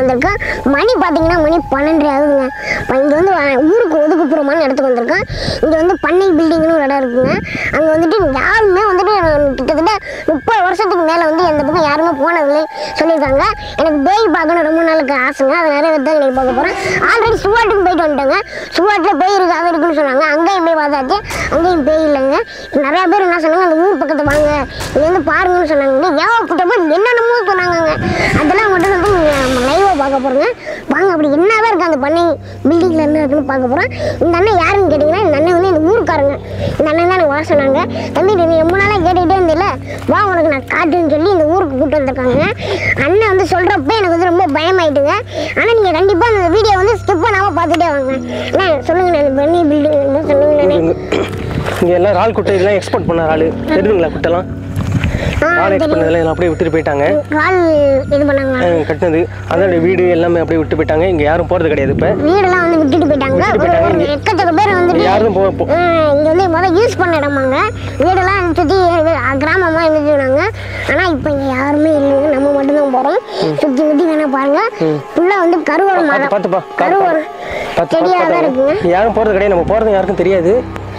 வந்திருக்கோம் மணி பார்த்தீங்கன்னா மணி பன்னெண்டு ஆகுதுங்க இப்போ இங்கே வந்து வ- ஊருக்கு ஒதுக்குப்புறமான இடத்துக்கு வந்திருக்கோம் இங்கே வந்து பண்ணை பில்டிங்னு ஒரு இடம் இருக்குங்க அங்கே வந்துட்டு யாருமே வந்துட்டு கிட்டத்தட்ட முப்பது வருஷத்துக்கு மேலே வந்து எந்த பக்கம் யாருமே போனதில்லை சொல்லியிருக்காங்க எனக்கு பேய் பார்க்கணும் ரொம்ப நாளுக்கு ஆசைங்க அதை நிறைய தான் எனக்கு பார்க்க போகிறேன் ஆல்ரெடி சுவாட்டுக்கு போயிட்டு வந்துட்டேங்க சுவாட்டில் பேய் இருக்கு அது இருக்குன்னு சொன்னாங்க அங்கேயும் போய் பார்த்தாச்சு அங்கேயும் பேய் இல்லைங்க நிறைய பேர் என்ன சொன்னாங்க அந்த ஊர் பக்கத்து வாங்க இங்க வந்து பாருங்கன்னு சொன்னாங்க ஏகப்பட்ட பேர் என்னென்னமோ சொன்னாங்கங்க அதெல்லாம் மட்டும் வந்து நம்ம லைவாக பார்க்க போகிறோங்க வாங்க அப்படி என்னதான் இருக்குது அந்த பண்ணை பில்டிங்கில் என்ன இருக்குன்னு பார்க்க போகிறோம் இந்த அண்ணன் யாருன்னு கேட்டிங்கன்னா இந்த அண்ணன் வந்து இந்த ஊருக்காரங்க இந்த அண்ணன் தான் எனக்கு வர சொன்னாங்க தம்பி நீ ரொம்ப நாளாக கேட்டுக்கிட்டே இருந்தில்ல வா உனக்கு நான் காட்டுன்னு சொல்லி இந்த ஊருக்கு கூப்பிட்டு வந்திருக்காங்க அண்ணன் வந்து சொல்கிறப்ப எனக்கு வந்து ரொம்ப பயமாயிட்டுங்க ஆனால் நீங்கள் கண்டிப்பாக அந்த வீடியோ வந்து ஸ்கிப் பண்ணாமல் பார்த்துட்டே வாங்க அண்ணா சொல்லுங்கண்ணா இந்த பண்ணை பில்டிங் சொல்லுங்கண்ணே இங்க இங்க எல்லாம் ரால் குட்டை இதெல்லாம் எக்ஸ்போர்ட் பண்ண ஆளு தெரியுதுங்களா குட்டைலாம் ஆ ரால் எக்ஸ்போர்ட் தெரியும் பண்ணதெல்லாம் அப்படியே விட்டுட்டு போயிட்டாங்க கால் இது பண்ணாங்களா அஹ் கட்டினது அதோட வீடு எல்லாமே அப்படியே விட்டு போயிட்டாங்க இங்க யாரும் போறது கிடையாது இப்ப வீடெல்லாம் வந்து விட்டுட்டு போயிட்டாங்க விட்டுட்டு ஒரு- போயிட்டாங்க. ஒரு எக்கச்சக்க பேர் வந்துட்டு யாரும் போ போ- ஆ, இங்க வந்து முதல்ல யூஸ் பண்ண இடமாங்க வீடெல்லாம் சுற்றி கிராமமாக இருந்துச்சுனாங்க ஆனால் இப்போ இங்கே யாருமே இல்லைங்க நம்ம மட்டும்தான் போகிறோம் சுற்றி சுற்றி வேணா பாருங்க ஃபுல்லாக வந்து கருவறை பார்த்து மரம் பார்த்துப்பா கருவறை பார்த்து செடியாக தான் பார்த்து இருக்குங்க யாரும் போறது கிடையாது நம்ம போறது யாருக்கும் தெரியாது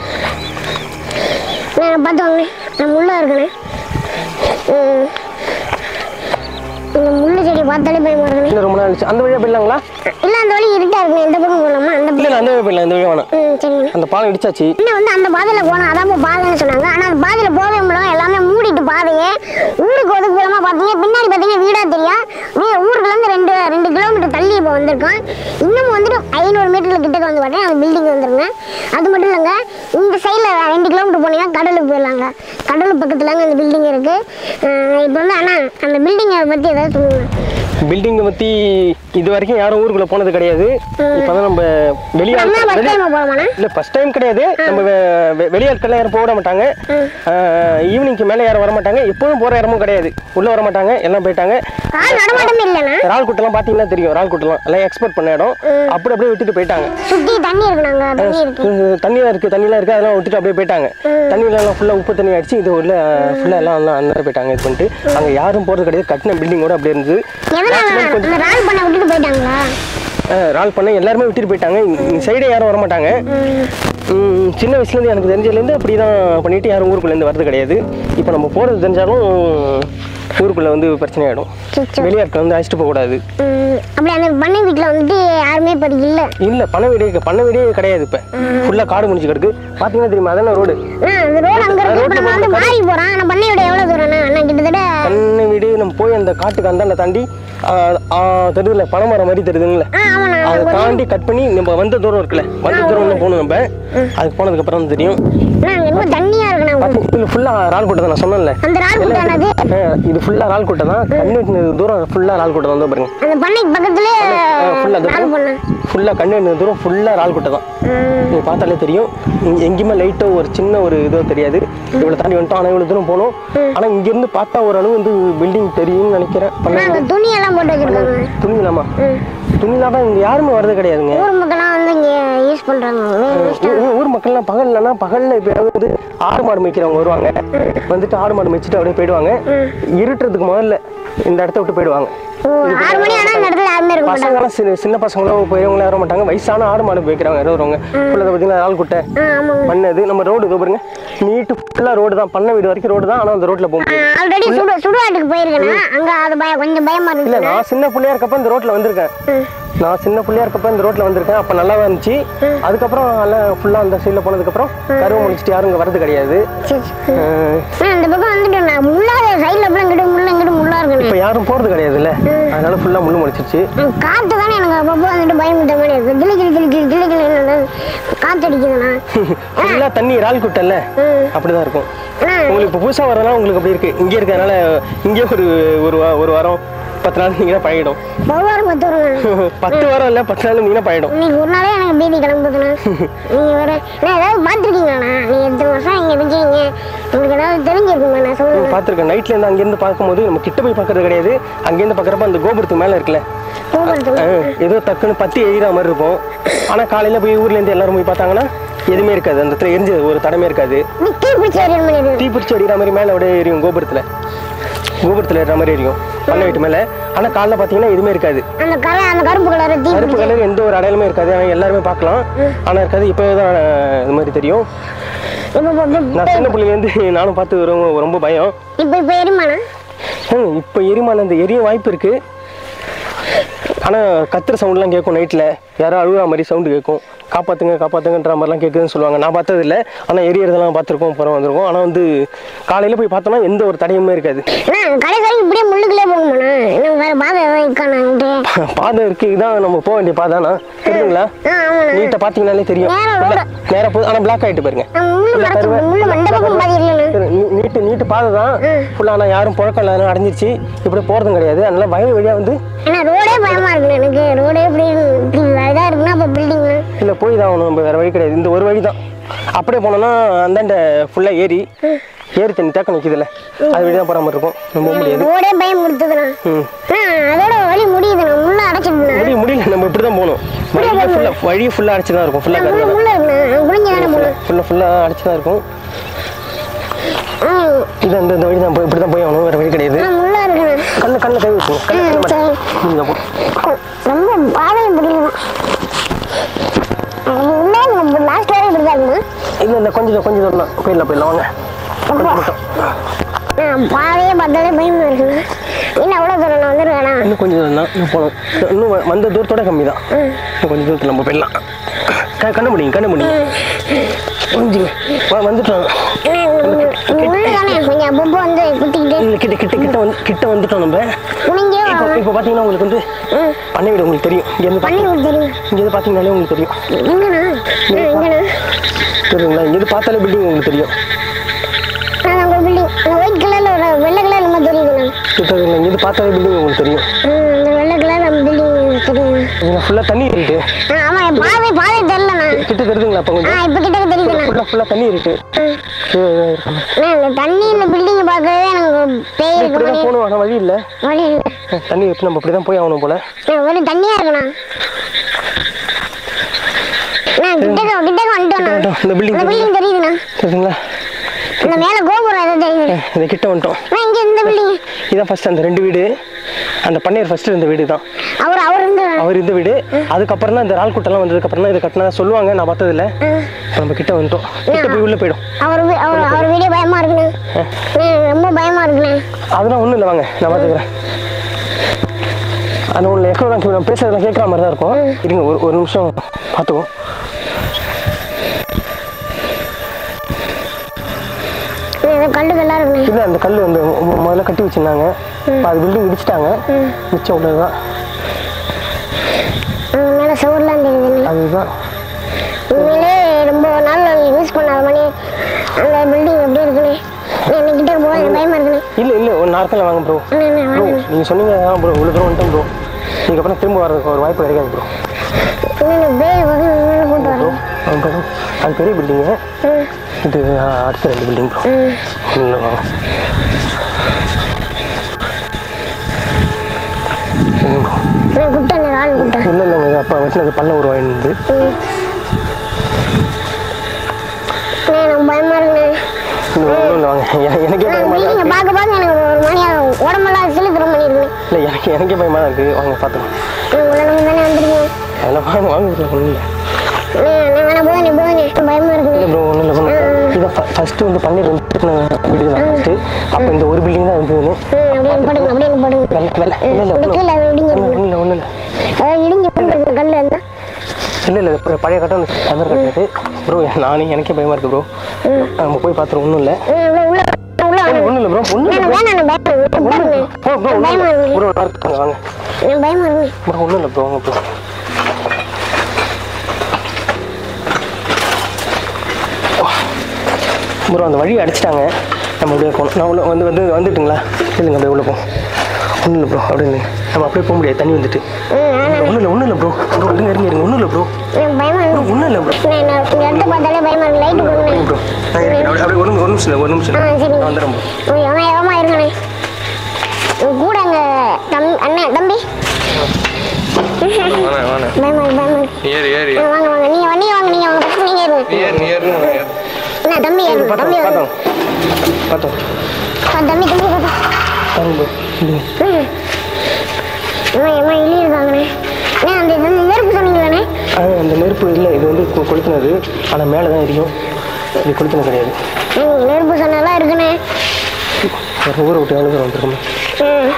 நான் பார்த்தோங்க நான் முள்ள இருக்கணே இந்த முள்ளு செடி பார்த்தாலே பயமா இருக்குண்ணே இன்னும் ரொம்ப நாள் ஆச்சு. அந்த வழியா போயிடலாங்களா இல்லை அந்த வழி இருட்டா இருக்குண்ணே எந்த பக்கம் போகலாமா அந்த இல்ல இல்ல, அந்த வழியா போயிடலாம் இந்த வழியா வேணாம் ம் சரிங்க அந்த பாலம் இடிச்சாச்சு இன்னும் வந்து அந்த பாதையில் போனோம் அதான் பாதைன்னு சொன்னாங்க ஆனால் அந்த பாதையில் போகவே முடியல எல்லாமே மூடிட்டு பாதையே ஊருக்கு ஒதுக்கு போலாமா பார்த்தீங்க பின்னாடி பார்த்தீங்கன்னா வீடாக தெரியும் வீ- ஊருக்குலேருந்து ரெண்டு ரெண்டு கிலோமீட்டர் தள்ளி இப்போ வந்திருக்கோம் இன்னும் வந்துட்டு ஐநூறு மீட்டர் கிட்டக்க வந்து பார்த்தேன் அந்த பில்டிங் வந்துருங்க அது மட்டும் இல்லைங்க இந்த சைடில் ரெண்டு கிலோமீட்டர் போனீங்கன்னா கடலுக்கு போயிடலாங்க கடல் பக்கத்துலங்க அந்த பில்டிங் இருக்குது இப்போ வந்து ஆனால் அந்த பில்டிங்கை பற்றி ஏதாவது சொல்லுங்க பில்டிங்கை பத்தி இது வரைக்கும் யாரும் ஊருக்குள்ள போனது கிடையாது இப்பதான் நம்ம வெளியாள் அண்ணா பஸ் வெளி- டைம் போகலாமாண்ணா இல்ல ஃபர்ஸ்ட் டைம் கிடையாது நம்ம வெ- வெ- வெளியாட்கள் யாரும் போக விட மாட்டாங்க ஈவினிங்க்கு மேல யாரும் வர மாட்டாங்க எப்போதும் போற இடமும் கிடையாது உள்ள வர மாட்டாங்க எல்லாம் போயிட்டாங்க கால் நடமாட்டமே இல்லைண்ணா ரால் குட்டெல்லாம் பாத்தீங்கன்னா தெரியும் ரால் குட்டெல்லாம் எல்லாம் எக்ஸ்போர்ட் பண்ண இடம் அப்படி அப்படியே விட்டுட்டு போயிட்டாங்க சுற்றி தண்ணி இருக்குனாங்க தண்ணி இருக்கு அஹ் தண்ணிலாம் இருக்கு தண்ணிலாம் இருக்கு அதெல்லாம் விட்டுட்டு அப்படியே போயிட்டாங்க தண்ணியில எல்லாம் ஃபுல்லா உப்பு தண்ணி அடிச்சு இது உள்ள ஃபுல்லா எல்லாம் எல்லாம் அந்த மாதிரி போயிட்டாங்க இது பண்ணிட்டு அங்க யாரும் போறது கிடையாது கட்டின பில்டிங்கோட அப்படியே இருந்தது எதனால அந்த ரால் பண்ண விட்டுட்டு போயிட்டாங்களா அஹ் ரால் பண்ண எல்லாருமே விட்டுட்டு போயிட்டாங்க இந்த சைடே யாரும் வர மாட்டாங்க ம், சின்ன வயசுலேருந்து எனக்கு தெரிஞ்சதுலேருந்து அப்படி தான் பண்ணிட்டு யாரும் ஊருக்குள்ளேருந்து வரது கிடையாது இப்போ நம்ம போகிறது தெரிஞ்சாலும் ஊருக்குள்ளே வந்து பிரச்சனை ஆகிடும் சரி வெளியாட்கள் வந்து அழைச்சிட்டு போகக்கூடாது ம், அப்படி அந்த பண்ணை வீட்டில் வந்துட்டு யாருமே இப்போ இல்லை இல்லை பண்ண வீடே பண்ண வீடே கிடையாது இப்போ ஃபுல்லாக காடு முடிச்சு கிடக்கு பார்த்தீங்கன்னா தெரியுமா அதான ரோடு அண்ணா அந்த ரோடு அங்கே இருக்கு இப்போ நம்ம வந்து மாறி போகிறோம் ஆனால் பண்ணை விட எவ்வளோ தூரம்ண்ணா அண்ணா கிட்டத்தட்ட பண்ணை வீடு நம்ம போய் அந்த காட்டுக்கு அந்தாண்ட தாண்டி தெரியுதுல பனைமரம் மாதிரி தெரியுதுங்களே ஆ ஆமாண்ணா அதை தாண்டி கட் பண்ணி நம்ம வந்த தூரம் இருக்குல்ல வந்த தூரம் இன்னும் போகணும் நம்ம அதுக்கு போனதுக்கப்புறம் தான் தெரியும் அண்ணா அங்கே ரொம்ப தண்ணியாக இருக்குண்ணா பார்த்து இது ஃபுல்லாக ரால் கூட்டை தான் நான் சொன்னேன்ல அந்த ரால் கூட்டானது ஆ, இது ஃபுல்லா ரால் கூட்டை தான் கண்ணு தூரம் ஃபுல்லா ரால் கூட்டை தான் பாருங்க அந்த பண்ணைக்கு பக்கத்துலேயே ஃபுல்லா ரால் பண்ண ஃபுல்லா கண்ணு தூரம் ஃபுல்லா ரால் கூட்டை தான் நீங்க பார்த்தாலே தெரியும் இங்க எங்கேயுமே லைட்டோ ஒரு சின்ன ஒரு இதோ தெரியாது இவ்வளவு தாண்டி வந்துட்டோம் ஆனா இவ்வளவு தூரம் போனோம் ஆனா இங்க இருந்து பார்த்தா ஓரளவு வந்து பில்டிங் தெரியும்னு நினைக்கிறேன் அண்ணா பண்ண அங்கே துணியெல்லாம் போட்டு வச்சுருக்காங்க துணி இல்லாமா துணி இல்லாம இங்க யாருமே வரது கிடையாதுங்க ஊர் மக்கள்லாம் வந்து இங்கே யூஸ் பண்ணுறாங்க ஊ- ஊ- ஊர் மக்கள்லாம் பகல்லனா பகல்ல இப்போ வந்து ஆடு மாடு மேய்க்கிறவங்க வருவாங்க வந்துட்டு ஆடு மாடு மேய்ச்சிட்டு அப்படியே போயிடுவாங்க இருட்டுறதுக்கு முதல்ல இந்த இடத்த விட்டு போயிடுவாங்க ஆறு மணி ஆனால் இந்த இடத்துல யாருமே இருக்க மாட்டாங்க பசங்களாம் சின்ன சின்ன பசங்களோ பெரியவங்களும் வர மாட்டாங்க வயசான ஆடு மாடு போய்க்கிறவங்க யாரோ வருவாங்க ஃபுல்லாக பார்த்தீங்கன்னா ஆள் குட்டை ஆ ஆமாங்க பண்ணது நம்ம ரோடு இதோ பாருங்க நீட்டு ஃபுல்லாக ரோடு தான் பண்ண வீடு வரைக்கும் ரோடு தான் ஆனால் அந்த ரோட்டில் போக முடியாது ஆல்ரெடி சுடு சுடுகாட்டுக்கு போயிருக்கேண்ணா அங்கே அது பய கொஞ்சம் பயமாக இல்லை இருந்துச்சு நான் சின்ன பிள்ளையா இருக்கப்ப இந்த ரோட்டில் வந்திருக்கேன் நான் சின்ன பிள்ளையா இருக்கப்ப இந்த ரோட்டில் வந்திருக்கேன் அப்போ நல்லா இருந்துச்சு அதுக்கப்புறம் எல்லாம் ஃபுல்லாக அந்த சைடில் போனதுக்கப்புறம் கருவை முடிச்சுட்டு யாரும் இங்கே வரது கிடையாது சரி சரி அஹ் அண்ணா இந்த பக்கம் வந்துட்டு நான் முள்ளாத சைடில் அப்படிலாம் இங்கிட்டு முள்ள இங்கிட்டு முள்ளா இருக்குண்ணே இப்போ யாரும் போகிறது கிடையாதுல்ல அதனால ஃபுல்லாக முள்ளு முடிச்சிருச்சு காற்று தானே எனக்கு அப்பப்போ வந்துட்டு பயமுட்ட மாதிரி இருக்கு கிளி கிளி கிளி கிளி கிளி கிளி காற்று அடிக்குதுண்ணா ஃபுல்லாக தண்ணி இறால் குட்டல்ல அப்படிதான் இருக்கும் அண்ணா உங்களுக்கு இப்போ புதுசாக வரதுனால உங்களுக்கு அப்படி இருக்கு இங்கே இருக்கிறதுனால இங்கே ஒரு ஒரு வா- ஒரு வாரம் பத்து நாள் நீங்கன்னா பழகிடும் பவாரம் பத்து வருங்க பத்து வாரம் இல்லை பத்து நாள் நீங்கன்னா பழகிடும் இன்னைக்கு ஒரு நாளே எனக்கு பீதி கிளம்புதுண்ணா நீங்கள் வேற நான் ஏதாவது பார்த்துருக்கீங்களாண்ணா நீங்கள் எத்தனை வருஷம் இங்கே இருக்கீங்க உங்களுக்கு ஏதாவது தெரிஞ்சிருக்குமா நான் சொல்லுங்க பார்த்துருக்கேன் நைட்லேருந்து அங்கேருந்து பார்க்கும்போது நம்ம கிட்ட போய் பார்க்கறது கிடையாது அங்கேருந்து பார்க்குறப்ப அந்த கோபுரத்துக்கு மேலே இருக்குல்ல கோபுரத்துக்கு அஹ், ஏதோ டக்குன்னு பத்தி எரியிற மாதிரி இருக்கும் ஆனால் காலையில் போய் ஊர்லேருந்து எல்லாரும் போய் பார்த்தாங்கன்னா எதுவுமே இருக்காது அந்த இடத்துல எரிஞ்ச ஒரு தடமே இருக்காது நிக்கி பிடிச்சி ஏறியல் பண்ணிடுது தீ பிடிச்சி அடிக்கிற மாதிரி மேலே அப்படியே எரியும் கோபுரத்தில் கோபுரத்தில் ஏறுற மாதிரி எரியும் பண்ணை வீட்டு மேலே ஆனால் காலைல பார்த்தீங்கன்னா எதுவுமே இருக்காது அந்த கலர் அந்த கருப்பு கலர் தீ கருப்பு கலர் எந்த ஒரு அடையாளமே இருக்காது ஆனால் எல்லாருமே பார்க்கலாம் ஆனால் இருக்காது இப்போ தான் இது மாதிரி தெரியும் இப்போ இப்போ நான் சின்ன பிள்ளைலேருந்து நானும் பார்த்து ரொம்ப ரொம்ப பயம் இப்போ இப்போ எரிமானா ம், இப்போ எரிமான அந்த எரிய வாய்ப்பு இருக்கு ஆனால் கத்துற சவுண்ட்லாம் கேட்கும் நைட்டில் யாரோ அழுகுற மாதிரி சவுண்டு கேட்கும் காப்பாத்துங்க காப்பாத்துங்கன்ற மாதிரிலாம் கேட்குதுன்னு சொல்லுவாங்க நான் பார்த்தது இல்லை ஆனால் எரியறதெல்லாம் பார்த்துருக்கோம் புறம் வந்திருக்கோம் ஆனால் வந்து காலையில் போய் பார்த்தோன்னா எந்த ஒரு தடையுமே இருக்காது அண்ணா கடைசி வரைக்கும் இப்படியே முள்ளுக்குள்ளே போகுமாண்ணா இன்னும் வேற பாதை எதாவது இருக்காண்ணான்ட்டு பாதை இருக்கு இதான் நம்ம போக வேண்டிய பாதானா தெரியுங்களா ஆ ஆமாண்ணா நீட்டை பார்த்தீங்கனாலே தெரியும் நேரா ரோடு. நேராக போகுது ஆனால் பிளாக் ஆகிட்டு பாருங்க நான் முள்ளு உள்ள மறைச்சு கருவ- முள்ளு மண்டை பக்கம் பாதி இல்லைண்ணா சரி, நீ- நீட்டு நீட்டு பாதை தான் ஃபுல்லாக ஆனால் யாரும் புழக்கம் இல்லாத அடைஞ்சிருச்சு இப்படி போகிறதும் கிடையாது அதனால வயல் வழியாக வந்து அண்ணா ரோடே பயமா இருக்குண்ணா எனக்கு ரோடே இப்படி இப்படி இதாக இருக்குன்னா அப்போ பில்டிங்ண்ணா இல்லை போய் தான் ஆகணும் நம்ம வேறு வழி கிடையாது இந்த ஒரு வழி தான் அப்படியே போனோம்னா அந்தாண்ட ஃபுல்லாக ஏரி ஏரி தண்ணி தேக்க நிற்கிதுல்ல அது வழி தான் போகிற மாதிரி இருக்கும் நம்ம போக முடியாது ரோடே பயம் கொடுத்ததுண்ணா ம் அண்ணா அதோட வழி முடியுதுண்ணா முள்ள அடைச்சிடுண்ணா முடிய முடியல நம்ம இப்படி தான் போகணும் வழி ஃபுல்லாக வழி ஃபுல்லாக அடைச்சி தான் இருக்கும் ஃபுல்லாக முள்ள கருங்க முள்ள இருக்குண்ணா குடிஞ்ச தானே போகணும் ஃபுல்லாக ஃபுல்லாக அடைச்சி தான் இருக்கும் ஆ இது அந்த இந்த வழி தான் போய் இப்படி தான் போய் ஆகணும் வேறு வழி கிடையாது அண்ணா முள்ள இருக்குண்ணா கண்ணு கண்ணு கை வச்சுக்கணும் கண்ணு கண்ணு சரி. மட்டும் நீங்க போ ரொம்ப பாதையும் பிடிக்கும் உள்ள லாஸ்ட் வரை இப்படி தான் இருக்குமா இல்லை இல்லை கொஞ்சம் தூரம், கொஞ்சம் தூரம் தான் போயிடலாம் போயிடலாம் வாங்க கொஞ்சம் மட்டும் ஆ, பாதையே பார்த்தாலே பயமா இருக்குண்ணா இன்னும் அவ்வளோ தூரம் நான் வந்துருவேண்ணா இன்னும் கொஞ்சம் தூரம் தான் இன்னும் போகணும் இன்னும் வ- வந்த தூரத்தோட கம்மி தான் இன்னும் கொஞ்சம் தூரத்தில் நம்ம போயிடலாம் க- கண்ணு முடிங்க கண்ணு முடிங்க புரிஞ்சுங்க வா வந்துட்டோம் உள்ள தானே கொஞ்சம் அப்பப்போ வந்து குத்திக்கிட்டு இல்லை கிட்ட கிட்ட கிட்ட வந்து கிட்ட வந்துட்டோம் நம்ம குனிஞ்சே இப்போ வரணும் இப்போ பார்த்தீங்கன்னா உங்களுக்கு வந்து பண்ணை வீடு உங்களுக்கு தெரியும் இங்கேருந்து பண்ணி பார்த்து கொடுத்துருங்க இங்கேருந்து பார்த்தீங்கனாலே உங்களுக்கு தெரியும் எங்கண்ணா ஆ, எங்கண்ணா தெரியுங்களா இங்கேருந்து பார்த்தாலே பில்டிங் உங்களுக்கு தெரியும் நான் உங்கள் பில்டிங் அந்த ஒயிட் கலரில் ஒரு வெள்ளை கலர் நம்ம தெரியுதுண்ணா தெரியுங்களா இங்கேருந்து பார்த்தாலே பில்டிங் உங்களுக்கு தெரியும் ஆ, அந்த வெள்ளை கலர் நம்ம பில்டிங் தெரியுங்க இங்கே ஃபுல்லாக தண்ணி இருக்கு ஆ ஆமாம் பாதை பாதை தெரிலண்ணா கிட்ட தெரியுதுங்களா அப்போ ஆ கொஞ்சம் இப்போ கிட்ட தெரியுதுண்ணா ஃபுல்லாக ஃபுல்லாக தண்ணி இருக்கு அண்ணா, இந்த தண்ணி இந்த பில்டிங் பார்க்கவே எனக்கு பேய் இருக்க இப்படி தான் மாதிரி போகணும் ஆனால் வழி இல்லை வழி இல்லை தண்ணி இருக்கு நம்ம இப்படி தான் போய் ஆகணும் போல அண்ணா, வெறும் தண்ணியாக இருக்குண்ணா அண்ணா கிட்டக்க கிட்டக்க வந்துட்டோண்ணா வந்துட்டோம். இந்த building அந்த பில்டிங் தெரியுதுண்ணா தெரியுங்களா இந்த மேலே கோபுரம் எதாவது தெரியுது இந்த கிட்ட வந்துட்டோம் அண்ணா இங்கே இந்த பில்டிங் இதான் ஃபர்ஸ்ட் அந்த ரெண்டு வீடு அந்த பண்ணையர் ஃபர்ஸ்ட் இருந்த வீடு தான் அவர் அவர் வந்து அவர் இந்த வீடு அதுக்கப்புறம் தான் இந்த ரால் கூட்டெல்லாம் வந்ததுக்கப்புறம் தான் இது கட்டினதா சொல்லுவாங்க நான் பார்த்ததில்ல இப்போ நம்ம கிட்ட வந்துட்டோம் கிட்ட போய் உள்ளே போயிடும் அவர் வீ- அவர் அவர் வீடியோ பயமா இருக்குண்ணே அண்ணே, ரொம்ப பயமா இருக்குண்ணே அதெல்லாம் ஒன்றும் இல்லை வாங்க நான் பார்த்துக்கிறேன் அது ஒன்று எக்கோ தான் கேட்கும். நான் பேசுறதுலாம் கேட்குற மாதிரி தான் இருக்கும் இருங்க ஒரு ஒரு நிமிஷம் பார்த்துக்கோ அண்ணே, ஏதோ கல்லு கல்லா இருக்குண்ணே இல்லை அந்த கல் வந்து மு- முதல்ல கட்டி வச்சிருந்தாங்க இப்போ அது பில்டிங் இடிச்சிட்டாங்க மிச்சம் உள்ளதுதான் அங்க மேலே சுவர்லாம் தெரியுதுண்ணே அதுதான் உண்மையிலே ரொம்ப நாள் யூஸ் பண்ணாத மணி அந்த பில்டிங் எப்படி இருக்குண்ணே அண்ணே, என்ன கிட்ட போக எனக்கு பயமா இருக்குண்ணே இல்லை இல்லை ஒரு நாற்காலில் வாங்க ப்ரோ அண்ணே அண்ணே ப்ரோ வாங்க நீங்கள் சொன்னீங்க ப்ரோ இவ்வளோ தூரம் வந்துட்டோம் ப்ரோ இதுக்கப்புறம் திரும்ப வர்றதுக்கு ஒரு வாய்ப்பு கிடைக்காது ப்ரோ அண்ணே பேய் வந்து மேலே கூட்டு வரேன் ப்ரோ அது பெரிய பில்டிங்கு ம் இது ஆ, அடுத்த ரெண்டு பில்டிங் ப்ரோ ம் இல்லை வாங்க ம். அண்ணே குட்டை அண்ணே ஆள் குட்டை இல்லை இல்லைங்க இது அப்பா வெட்டினது பல்ல ஒரு வாங்கினது ம் அண்ணே எனக்கு பயமா இருக்குண்ணே ஒன்றும் இல்லை வாங்க எ- எனக்கே பயமாக தான் பில்டிங்கை பார்க்க பார்க்க எனக்கு ஒரு மணியாக உடம்பெல்லாம் சிலுத்துற மணி இருக்குண்ணே இல்லை எனக்கு எனக்கே பயமாக தான் இருக்குது வாங்க பார்த்துக்கலாம் உங்களை நம்ம தானே வந்துருக்கீங்க அதெல்லாம் வாங்க வாங்க ப்ரோ ஒன்றும் இல்லை அண்ணே அண்ணே வேணா போதுண்ணே போதுண்ணே பயமா இருக்குண்ணே இல்லை ப்ரோ ஒன்றும் இல்லை ப்ரோ இதை ஃபஸ்ட்டு வந்து பண்ணி ரெண்டு வீடு தான் ஃபஸ்ட்டு அப்போ இந்த ஒரு பில்டிங் தான் இருந்ததுன்னு ம் அப்படியே படுங்க அப்படியே படுங்க வெள்ளை வெள்ளை இல்லை இல்லை இந்த கீழே அது இடிஞ்சு ஒன்றும் இல்லை ஒன்றும் இல்லை அதாவது இடிஞ்சு போட்டுருக்கு கல் இருந்தா இல்லை இல்லை ப- பழைய கட்டம் கதர் கட்டினது ப்ரோ நானே எனக்கே பயமாக இருக்குது ப்ரோ நம்ம போய் பார்த்துருவோம் ஒன்றும் இல்லை ம், உள்ள உள்ள உள்ள வாங்க. ஒன்றும் இல்லை ப்ரோ ஒன்றும் இல்லை வேணாம் வேணாம் பயமா இருக்கு. பாருங்க. ப்ரோ ப்ரோ ஒன்றும் பயமா இல்லை இருக்கு ப்ரோ நல்லா இருக்காங்க வாங்க எனக்கு பயமா இருக்கு ப்ரோ ஒன்றும் இல்லை ப்ரோ வாங்க ப்ரோ ப்ரோ அந்த வழி அடிச்சிட்டாங்க நம்ம அப்படியே போகணும் நான் உள்ள வந்து வந்து வந்துட்டுங்களா இல்லைங்க அப்படியே உள்ள போகும் ஒன்றும் இல்லை ப்ரோ அப்படின்னு நம்ம அப்படியே போக முடியாது தண்ணி வந்துட்டு ம், வேணாம். ஒன்றும் இல்லை ஒன்றும் இல்லை ப்ரோ ப்ரோ இருங்க இருங்க இருங்க ஒன்றும் இல்லை ப்ரோ எனக்கு பயமா இருக்கு ஒன்றும் இல்லை ப்ரோ நான் என்ன- இந்த இடத்த பார்த்தாலே பயமா இருக்கு லைட் கொடுங்க ப்ரோ நான் இருக்கேன். அப்படியே அப்படியே ஒரு நிமிஷம் ஒரு நிமிஷம் இல்லை, ஒரு நிமிஷம் ஆ இல்லை. சரி நான் வந்துடுறேன் ப்ரோ எவன் எவமா இருங்கண்ணே உங்க கூட அங்க தம் அண்ணன் தம்பி வேணாம் வேணாம் பயமா இருக்கு பயமா இருக்கு ஏறு ஏறு ஆ, வாங்க வாங்க நீங்க வண்டியை வாங்க நீங்க வாங்க ஃபஸ்ட் நீங்க இருங்க ஏறு ஏறு என்ன தம்பி ஏறுங்க பார்த்தோம் தம்பி வாங்க பார்த்தோம் பார்த்தோம் ஆ, தம்பி தம்பி பார்த்தா பாருங்க bro. இல்லைங்க. ஏமா ஏமா இலி இருக்காங்கண்ணே அண்ணே அந்த இது வந்து நெருப்பு சொன்னீங்களாண்ணே ஆ அந்த நெருப்பு இல்லை இது வந்து கொ- கொளுத்துனது ஆனால் மேலே தான் எரியும் இது கொளுத்துனது கிடையாது ஏங்க, நெருப்பு சொன்னதெல்லாம் இருக்குண்ணே ஒரு ஊரை விட்டு எவ்வளோ தூரம் வந்திருக்கோமே ம்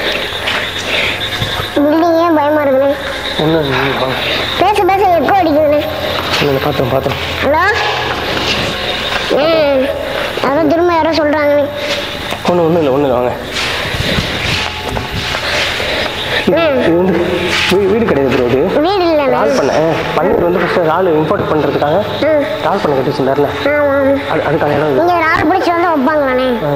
பில்டிங்கே பயமா இருக்குண்ணே ஒன்றும் வாங்க பேச பேச எக்கோ அடிக்குதுண்ணே இல்லை பார்த்தோம் பார்த்தோம் ஹலோ ம் யாரோ திரும்ப யாரோ சொல்கிறாங்கண்ணே ஒன்றும் ஒன்றும் இல்லை ஒன்றும் இல்லை வாங்க ம் இது வந்து வீ- வீடு கிடையாது ப்ரோ இது வீடு இல்லைண்ணே ரால் பண்ண பண்ணிட்டு வந்து ஃபஸ்ட்டு ரால் இம்போர்ட் பண்ணுறதுக்காக ம் ரால் பண்ண கட்டி வச்சிருந்தாருல ஆமாம் அது அதுக்கான இடம் இது இங்கே ரால் பிடிச்சி வந்து வைப்பாங்களாண்ணே ஆ.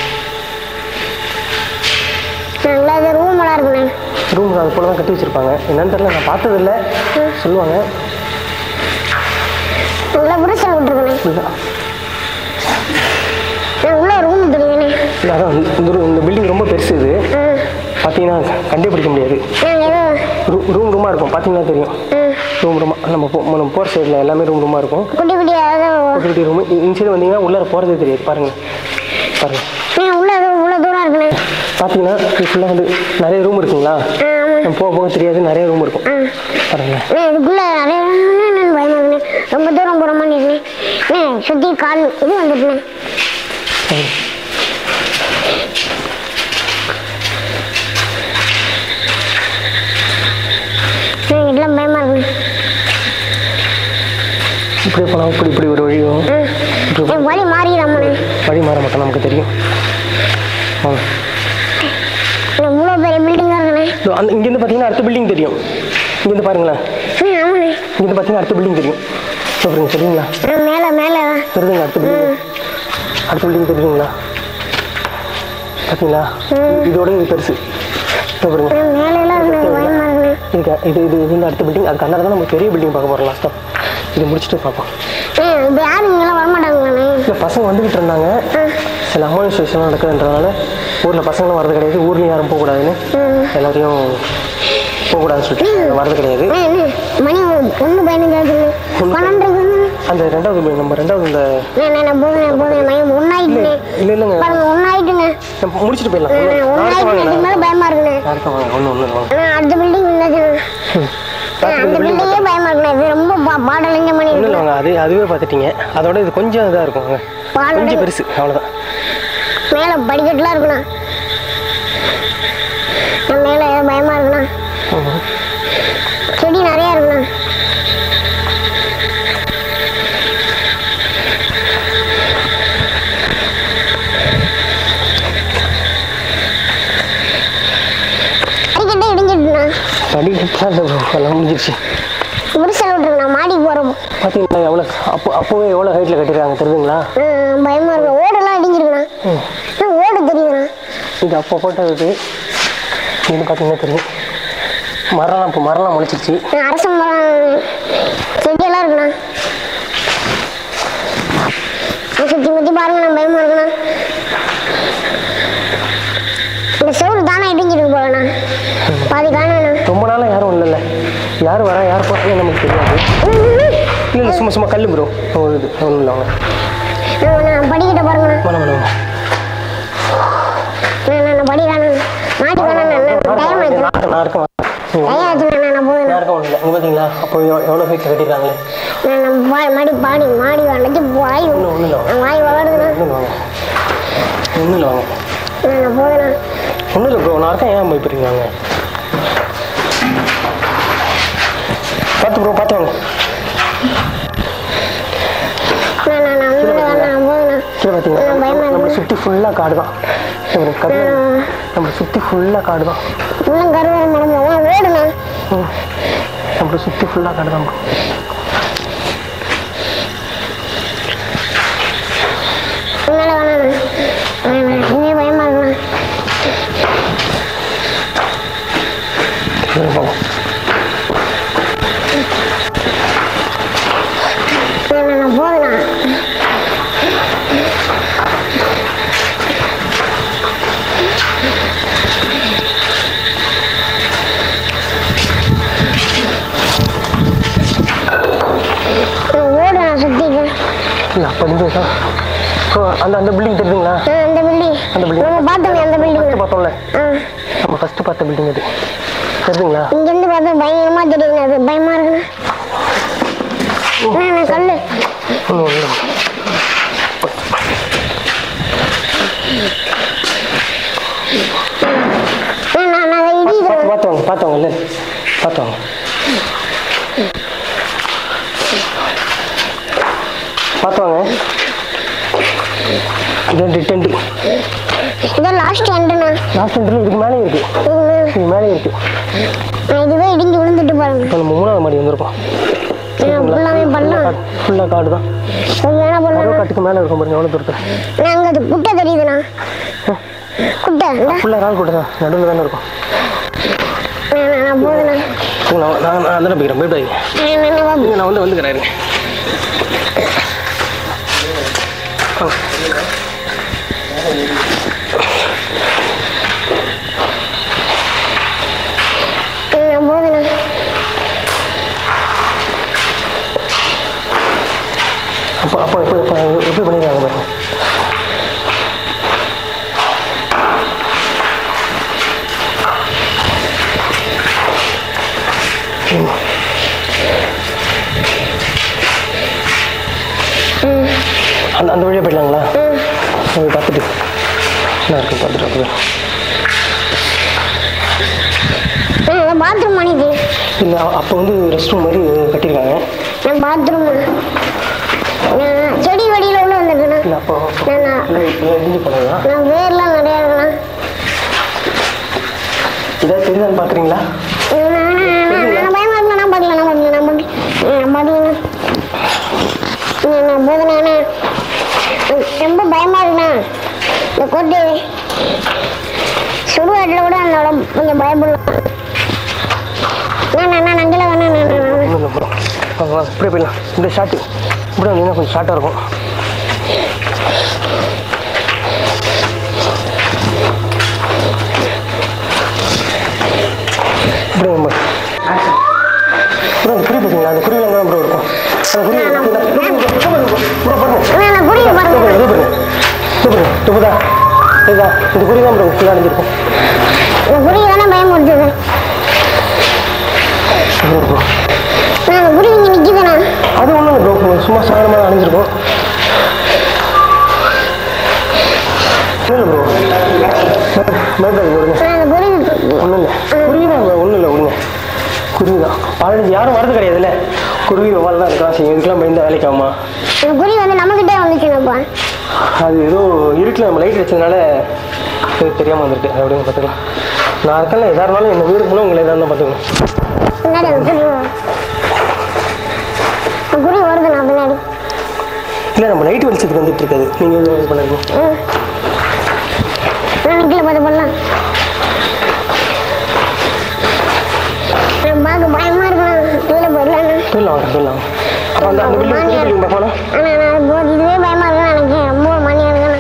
நல்லா இது ரூம் எல்லாம் இருக்குண்ணே ரூம் அது போல தான் கட்டி வச்சிருப்பாங்க என்னன்னு தெரியல நான் பார்த்ததில்ல சொல்லுவாங்க நல்லா புரிசல் விட்டுருக்குண்ணே இல்லை நான் உள்ள ரூம் இருக்குதுங்கண்ணே இல்லை அதான் இந்த room- இந்த பில்டிங் ரொம்ப பெருசு இது ம் பார்த்தீங்கன்னா கண்டே பிடிக்க முடியாது நாங்கள் ஏதோ ரூ ரூம் ரூமாக இருக்கும் பார்த்தீங்கன்னா தெரியும் ம் ரூம் ரூமாக நம்ம போ நம்ம போகிற சைடில் எல்லாமே ரூம் ரூமாக இருக்கும் குட்டி குட்டி ஏதோ குட்டி குட்டி ரூம் இந்த சைடு வந்தீங்கன்னா உள்ளார போகிறதே தெரியாது பாருங்கள் பாருங்கள் நான் உள்ள ஏதோ இவ்வளோ தூரம் இருக்குண்ணே பார்த்தீங்கன்னா இது ஃபுல்லாக வந்து நிறைய ரூம் இருக்குங்களா ஆ ஆமாம் நம்ம போக போக தெரியாது நிறைய ரூம் இருக்கும் ஆ பாருங்களேன் அண்ணே இதுக்குள்ள நிறைய நான் பயமா இருக்குண்ணே ரொம்ப தூரம் போகிற மாதிரி இருக்குண்ணே அண்ணே சுற்றி கால் இது வந்துட்டுண்ணே சரி. அண்ணே இதெல்லாம் பயமா இருக்குண்ணே இப்படியே போனால் இப்படி இப்படி ஒரு வழியும் இப்படி என் வழி மாறிடாமண்ணே வழி மாற மாட்டோம் நமக்கு தெரியும் வாங்க. அண்ணே இவ்வளோ பெரிய பில்டிங்காக இருக்குண்ணே இதோ அந்த இங்கேருந்து பார்த்தீங்கன்னா அடுத்த பில்டிங் தெரியும் இங்கேருந்து பாருங்களேன் ம் ஆமாண்ணே இங்கேருந்து பார்த்தீங்கன்னா அடுத்த பில்டிங் தெரியும் சொல்கிறீங்க தெரியுங்களா அண்ணே மேலே மேலே தெரியுதுங்க அடுத்த பில்டிங் அடுத்த பில்டிங் தெரியுங்களா பார்த்தீங்களா இதோட இது பெருசு இதோ பாருங்க அண்ணே மேலே எல்லாம் இருக்குண்ணே பயமா இருக்குண்ணே இதுக்கு இது இது இது வந்து அடுத்த பில்டிங் அதுக்கு அண்ணா தான் நம்ம பெரிய பில்டிங் பார்க்க போகிறோம் லாஸ்ட்டாக இதை முடிச்சுட்டு பார்ப்போம் அண்ணே இப்போ யாரும் இங்கெல்லாம் வரமாட்டாங்களாண்ணே இல்லை பசங்க வந்துக்கிட்டு இருந்தாங்க சில அமானுஷேஷன்லாம் நடக்குதுன்றதுனால ஊரில் பசங்களும் வரது கிடையாது ஊர்லேயும் யாரும் போகக்கூடாதுன்னு எல்லாரையும் போகக்கூடாதுன்னு சொல்லிட்டு வரது கிடையாது அண்ணே அண்ணே மணி ஒன்று பதினஞ்சு ஆகுதுண்ணே பன்னெண்டு இருக்குண்ணே அந்த ரெண்டாவது building, நம்ம ரெண்டாவது இந்த அண்ணே அண்ணே போதுண்ணே போதுண்ணே மணி ஒன்றாயிட்டுண்ணே இல்லை இல்லைங்க பாருங்க ஒன்றாயிட்டுண்ணே நம்ம முடிச்சுட்டு போயிடலாம் ஒன்றாயிட்டு நாளைக்கு இதுக்கு வாங்க மேலே பயமா இருக்குண்ணே நாளைக்கு வாங்க ஒன்று ஒன்று வாங்க அண்ணா அடுத்த பில்டிங் இருந்தாச்சுண்ணே அண்ணே, அந்த பில்டிங்கே பயமா இருக்குண்ணே இது ரொம்ப பா- பாடலஞ்ச மணி ஒன்றும் இருக்கு இல்லை வாங்க அது அதுவே பார்த்துட்டீங்க அதோட இது கொஞ்சம் இதாக இருக்கும் வாங்க. பாடலை கொஞ்சம் பெருசு அவ்வளோதான் மேலே படிக்கட்டுலாம் இருக்குண்ணா நான் மேலே ஏதோ பயமா இருக்குண்ணா செடி நிறையா இருக்குண்ணா படிக்கட்டே இடிஞ்சிட்டுண்ணா படிக்கட்டுலாம் இல்லை bro. எல்லாம் முடிஞ்சிருச்சு விரிசல் விட்டுருங்கண்ணா மாடிக்கு போகிறோம் பார்த்தீங்களா எவ்வளோ அப்போ அப்போவே எவ்வளோ ஹைட்டில் கட்டிருக்காங்க தெரியுதுங்களா பயமா இருக்கு ஓடெல்லாம் இடிஞ்சிருக்குண்ணா அண்ணா, ஓடு தெரியுதுண்ணா இது அப்போ போட்டது இது இது பார்த்தீங்கன்னா தெரியும் மரம்லாம் இப்போ மரம்லாம் முளைச்சிருச்சு அண்ணா, அரச மரம் செடியெல்லாம் இருக்குண்ணா அண்ணா, சுத்தி முத்தி பாருங்கண்ணா பயமா இருக்குண்ணா இந்த செவுரு தானே இடிஞ்சிருக்கு போலண்ணா பாதி காணண்ணா ரொம்ப நாளாக யாரும் இல்லைல்ல யார் வரா யார் போகிறாங்க நமக்கு தெரியாது இல்லை இல்லை சும்மா சும்மா கல் ப்ரோ இது ஒன்றும் இல்லை வாங்க நான் படிக்கிட்ட பாருங்கண்ணா வேணாம் வேணாம் வேணாம். நான் நான் படிக்கிறானே மாடி வேணாண்ணா டைம் ஆயிடுச்சு நான் நான் இருக்கேன் வாங்க. நீங்க டைம் ஆயிடுச்சுண்ணா நான் போதுண்ணா நான் இருக்கேன் ஒன்றும் இல்லை இங்கே பார்த்தீங்களா அப்போ எவ்வளோ ஹைட்டில் கட்டிருக்காங்களே நான் நம்ம வாய் மாடி பாடி மாடி வந்துட்டு வாய் ஒன்றும் ஒன்றும் இல்லை நான் வாய் வளருதுண்ணா ஒன்றும் இல்லை வாங்க ஒன்றும் இல்லை வாங்க நான் நான் போதுண்ணா ஒன்றும் இல்லை ப்ரோ நான் இருக்கேன் ஏன் பயப்படுறீங்க வாங்க பார்த்து ப்ரோ பார்த்து வாங்க நான் நான் நான் ஒன்றும் வேணாம் நான் போதுண்ணா கீழே பார்த்தீங்களா நான் பயமா நம்மளை இருக்கு சுற்றி ஃபுல்லாக காடு தான் கரு நம்மளை சுற்றி ஃபுல்லாக காடு தான் இன்னும் கருவேல மரம் போவோம் ஓடுண்ணா ம். நம்மளை சுற்றி ஃபுல்லாக காடு தான் bro. உன்னால வேணாண்ணா வேணாம் இன்னே பயமா இருக்குண்ணா கீழே போங்க நான் நான் போதுண்ணா நான் ஓடுண்ணா சுத்திட்டு இல்லை அப்படி தான் ப்ரோ அந்த அந்த பில்டிங் தெரியுதுங்களா ஆ, அந்த பில்டிங் அந்த building. நம்ம பார்த்தோமே அந்த பில்டிங் ஃபர்ஸ்ட் பார்த்தோம்ல ஆ நம்ம ஃபர்ஸ்ட் பார்த்த பில்டிங் அது தெரியுதுங்களா இங்கேருந்து பார்த்தா பயங்கரமா தெரியுதுண்ணா அது பயமா இருக்குண்ணா அண்ணா, அண்ணா, கல்லு ஒன்றும் இல்லை அண்ணா, அண்ணா, அதை இடிக்குது பார்த்து பார்த்தவங்க பார்த்தவங்க இல்லை பார்த்தவங்க பார்த்தவங்க இதான் டிட்டெண்ட் இதான் லாஸ்ட் எண்டுண்ணா லாஸ்ட் இன்டர்வியூ இதுக்கு மேலே இருக்கு இது மேலே இருக்கு இதுவே இடிஞ்சு விழுந்துட்டு பாருங்க இப்போ நம்ம மூணாவது மாடி வந்திருக்கோம் ஃபுல்லாமே பண்ணலாம் ஃபுல்லாக காடு தான் அது வேணா பருவ பண்ணலாம் காட்டுக்கு மேலே இருக்கும் பாருங்க எவ்வளோ தூரத்தில் நாங்கள் அது குட்டை தெரியுதுண்ணா குட்டை இந்தா. ஃபுல்லாக கால் கூட்டு தான் நடுவில் தானே இருக்கும் அண்ணா, அண்ணா, அண்ணா, போதுண்ணா சரி, நான் நான் நான் அந்த போய்க்கிறேன் போயிட்டு அண்ணா, அண்ணா, வா. நான் வந்து வந்துக்கிறேன் இருங்க. அண்ணா, போதுண்ணா அப்போ அப்போ இப்போ இப்போ எப்படி பண்ணிடுறாங்க பாருங்க ம். அந்த அந்த வழியாக போயிடலாங்களா போய் பார்த்துட்டு என்ன இருக்கு பார்த்துட்டு அப்போ அண்ணா, பாத்ரூம் மணிக்கு இல்லை அப்போ வந்து ரெஸ்ட் ரூம் மாதிரி கட்டியிருக்காங்க நான் பாத்ரூம் செடி வடியில் உள்ள வந்திருக்கேண்ணா இல்லை அப்போ அண்ணா, இல்லை இப்போ இடிஞ்சு போனதா நான் வேர்லாம் நிறையா இருக்குண்ணா இதாக தெரியுதான்னு பார்க்குறீங்களா அண்ணா, அண்ணா, அண்ணா, நான் பயமா இருக்குண்ணா நான் பார்க்கல நான் பார்க்கல நான் பார்க்கல நான் பார்க்கலண்ணா நான் போதுண்ணா அண்ணா. ரொம்ப பயமா இருக்குண்ணா இந்த கோட்டை சுடுகாட்டில் கூட அதோட கொஞ்சம் பயப்படலாம் அண்ணா அண்ணா அண்ணா அங்கே வேணா அண்ணா அண்ணா ஒன்றும் இல்லை ப்ரோ வாங்க வாங்க இப்படியே போயிடலாம் இப்படியே ஷார்ட்டு இப்படியே வந்தீங்கன்னா கொஞ்சம் ஷார்ட்டாக இருக்கும் இப்படியே நம்ம ப்ரோ அந்த குருவி பார்த்தீங்களா அந்த குருவி எங்கே ப்ரோ இருக்கும் அந்த குருவி ப்ரோ பாருங்க அண்ணா நான் புரியுது பாருங்க இது பாருங்க இது பாருங்க துப்புதா இதுதா இந்த குருவி தான் ப்ரோ ஃபுல்லாக அடைஞ்சிருக்கும் இந்த குருவி தானே பயமுறுத்துது ப்ரோ ப்ரோ நான் அந்த குருவி இங்கே நிற்கிதுண்ணா அது ஒன்றும் இல்லை ப்ரோ சும்மா சாதாரணமாக தான் அணிஞ்சிருக்கும் இல்லை ப்ரோ பயப்படாது விடுங்க நான் அந்த குருவி ஒன்றும் இல்லை குருவி தான் ஒன்றும் இல்லை விடுங்க குருவி தான் பதினஞ்சு யாரும் வரது கிடையாதுல்ல குருவி வவால் தான் இருக்கா சரி இதுக்கெல்லாம் பயந்து வேலைக்கு ஆகுமா அந்த குருவி வந்து நம்மக்கிட்டே வந்துச்சுண்ணப்பா அது ஏதோ இருட்டில் நம்ம லைட் வச்சதுனால இது தெரியாமல் வந்திருக்கு அது அப்படிங்க பார்த்துக்கலாம் நான் இருக்கல எதாக இருந்தாலும் எங்கள் வீடு மூலம் உங்களை எதாக இருந்தால் பார்த்துக்கணும் பின்னாடி அந்த குருவி அந்த குருவி வருதுண்ணா பின்னாடி இல்லை நம்ம லைட் வெளிச்சத்துக்கு வந்துட்டு இருக்காது நீங்கள் எதுவும் இது பண்ணுறீங்க ம் நான் கீழே பார்த்து பண்ணலாம் நான் பார்க்க பயமா இருக்கணும் கீழே போயிடலாம் போயிடலாம் வாங்க போயிடலாம் அப்போ அந்த அந்த பில்டிங் புது பில்டிங் பார்க்கலாம் ஆனால் நான் போ- இதுவே பயமா இருக்குன்னு எனக்கு ரொம்ப மணியாக இருக்குண்ணா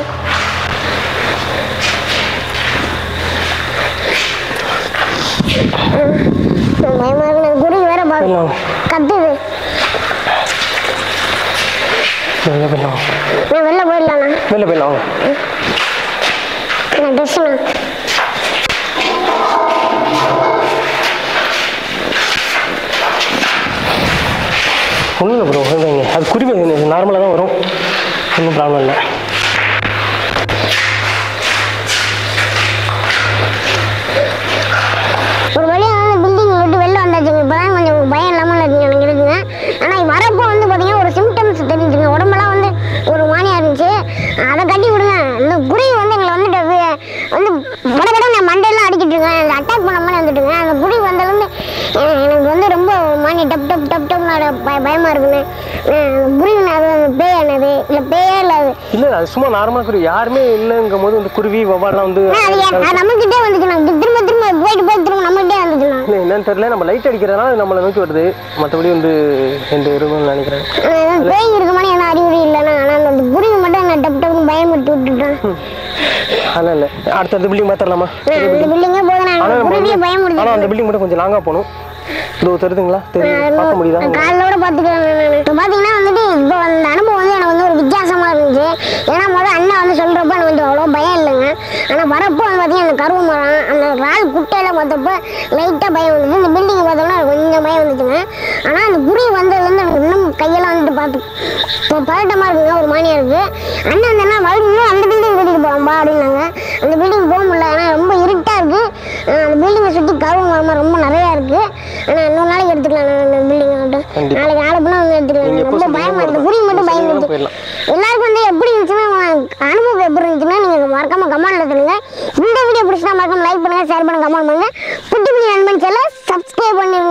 ம், பயமா இருக்குண்ணா குருவி வேற பா போயிடலாம் கத்துது வெளில போயிடலாம் நான் வெளில போயிடலாண்ணா வெளில போயிடலாம் வாங்க நான் ட்ரெஸ்ஸுண்ணா ஒன்றும் இல்லை ப்ரோ அதுதாங்க அது குருவி நார்மலாக தான் வரும் ஒன்றும் ப்ராப்ளம் இல்லை ஒரு வழியாக வந்து பில்டிங் விட்டு வெளில வந்தாச்சுங்க இப்போ தான் கொஞ்சம் பயம் இல்லாமல் இருக்குங்க எனக்கு இருக்குங்க ஆனால் வரப்போ வந்து பார்த்தீங்கன்னா ஒரு சிம்டம்ஸ் தெரிஞ்சுங்க உடம்பெல்லாம் வந்து ஒரு மானியாக இருந்துச்சு அதை கட்டி விடுங்க இந்த குருவி வந்து எங்களை வந்துட்டு வி- வந்து வட வட நான் மண்டையெல்லாம் அடிக்கிட்டு இருக்கேன் எனக்கு அட்டாக் பண்ண மாதிரி வந்துட்டுங்க அந்த குருவி வந்ததுலேருந்து அஹ், எனக்கு வந்து ரொம்ப மானி டப் டப் டப் டப்னு அட பய பயமாக இருக்குங்க அஹ், குருவி அது அந்த பேய் என்னது இல்லை பேயே இல்லை அது இல்லை அது சும்மா நார்மலாக குருவி யாருமே இல்லைங்கும் போது வந்து குருவி வவ்வாலாம் வந்து ஆனா, அது என்- அது நம்மக்கிட்டே வந்துச்சுண்ணா திரும்ப திரும்ப போயிட்டு போயிட்டு திரும்ப நம்மகிட்டே வந்துச்சுண்ணா இல்லை என்னன்னு தெரியல நம்ம லைட் அடிக்கிறதுனால அது நம்மளை நோக்கி வருது மற்றபடி வந்து எந்த இருக்கும்னு நினைக்கிறேன் ஆனா, ஏதாவது பேய் இருக்க மாதிரி என்ன அறிகுறி இல்லைண்ணா ஆனால் அந்த குருவி மட்டும் என்ன டப் டப்னு பயமுறுத்தி விட்டுட்டான் அதெல்லாம் இல்லை அடுத்தடுத்த பில்டிங் பார்த்துடலாமா அந்த பில்டிங்கே போதும் ஆனால் நான் நம்ம குருவியை வந்து- பயமுறுத்தி ஆனால் அந்த பில்டிங் மட்டும் கொஞ்சம் லாங்காக போகணும் இதோ தெரியுதுங்களா தெரியும் பார்க்க முடியுதா காலோட பார்த்துக்கிறேன் நான் இப்போ பார்த்தீங்கன்னா வந்துட்டு இப்போ அந்த அனுபவம் வந்து எனக்கு வந்து ஒரு வித்தியாசமாக இருந்துச்சு ஏன்னா முதல்ல அண்ணன் வந்து சொல்கிறப்ப எனக்கு வந்து அவ்வளோ பயம் இல்லைங்க ஆனால் வரப்போ வந்து பார்த்தீங்கன்னா அந்த கருவு மரம் அந்த ரால் குட்டையில் பார்த்தப்போ லைட்டாக பயம் வந்தது இந்த பில்டிங்கை பார்த்தோம்னா கொஞ்சம் பயம் வந்துச்சுங்க ஆனால் அந்த குருவி வந்ததுலேருந்து எனக்கு இன்னும் கையெல்லாம் வந்துட்டு பார்த்து இப்போ பதட்டமாக இருக்குங்க ஒரு மானியாக இருக்குது அண்ணன் அந்த அண்ணா மறுபடியும் அந்த பில்டிங் கூட்டிகிட்டு போகலாம்பா அப்படின்னாங்க அந்த பில்டிங் போக முடியல ஏன்னா ரொம்ப இருட்டாக இருக்குது அந்த பில்டிங்கை சுற்றி கருவு மரமாக ரொம்ப நிறையா இருக்குது ஆனால் இன்னொரு நாளைக்கு எடுத்துக்கலாம் அந்த பில்டிங் கண்டிப்பா. நாளைக்கு நாளைக்குனா வந்து நீங்க எடுத்துக்கலாம் எப்போ ரொம்ப பயமாக சொல்றீங்களோ இருக்குது குருவி மட்டும் அப்போ பயந்துட்டு போயிடலாம். எல்லாருக்கும் வந்து எப்படி இருந்துச்சுன்னா அனுபவம் எப்படி இருந்துச்சுன்னா நீங்கள் மறக்காம கமெண்ட்ல சொல்லுங்க இந்த வீடியோ பிடிச்சா மறக்காம லைக் பண்ணுங்க ஷேர் பண்ணுங்க கமெண்ட் பண்ணுங்க புட்டி புட்டி நண்பன் செல்ல சப்ஸ்கிரைப் பண்ணிருங்க